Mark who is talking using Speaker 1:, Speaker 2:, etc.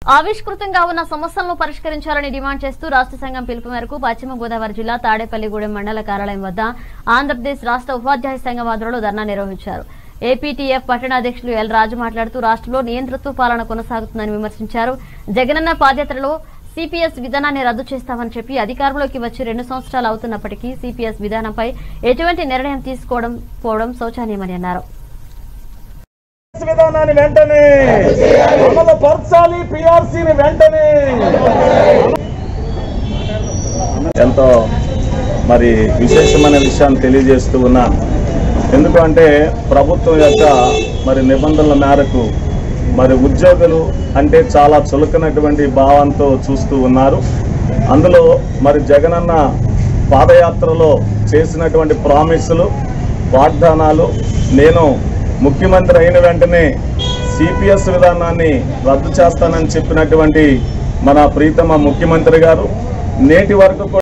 Speaker 1: ఆవిష్కృతంగా ఉన్న సమస్యలను పరిష్కరించాలని డిమాండ్ చేస్తూ రాష్ట్ర సంఘం పిలుపు మేరకు పశ్చిమ గోదావరి జిల్లా తాడేపల్లిగూడెం మండల కార్యాలయం వద్ద ఆంధ్రప్రదేశ్ రాష్ట్ర ఉపాధ్యాయ సంఘం ఆధ్వర్యంలో ధర్నా నిర్వహించారు ఏపీటీఎఫ్ పట్టణ అధ్యక్షులు ఎల్ రాజు మాట్లాడుతూ రాష్ట్రంలో నియంతృత్వ పాలన కొనసాగుతుందని విమర్శించారు జగనన్న బాధ్యతలలో సిపిఎస్ విధానాన్ని రద్దు చేస్తామని చెప్పి అధికారంలోకి వచ్చి రెండు సంవత్సరాలు అవుతున్నప్పటికీ సిపిఎస్ విధానంపై ఎటువంటి నిర్ణయం తీసుకోవడం పోవడం శోచనీయమని అన్నారు
Speaker 2: విధానాన్ని వెంటనే అమలు పరచాలి పిఆర్సీని వెంటనే ఎంతో మరి విశేషమైన విషయాన్ని తెలియజేస్తూ ఉన్నాను ఎందుకంటే ప్రభుత్వం యొక్క మరి నిబంధనల మేరకు మరి ఉద్యోగులు అంటే చాలా చులకనటువంటి భావంతో చూస్తూ ఉన్నారు అందులో మరి జగనన్న పాదయాత్రలో చేసినటువంటి ప్రామిసులు వాగ్దానాలు నేను ముఖ్యమంత్రి అయిన వెంటనే సిపిఎస్ విధానాన్ని రద్దు చేస్తానని చెప్పినటువంటి మన ప్రీతమ ముఖ్యమంత్రి గారు నేటి వరకు కూడా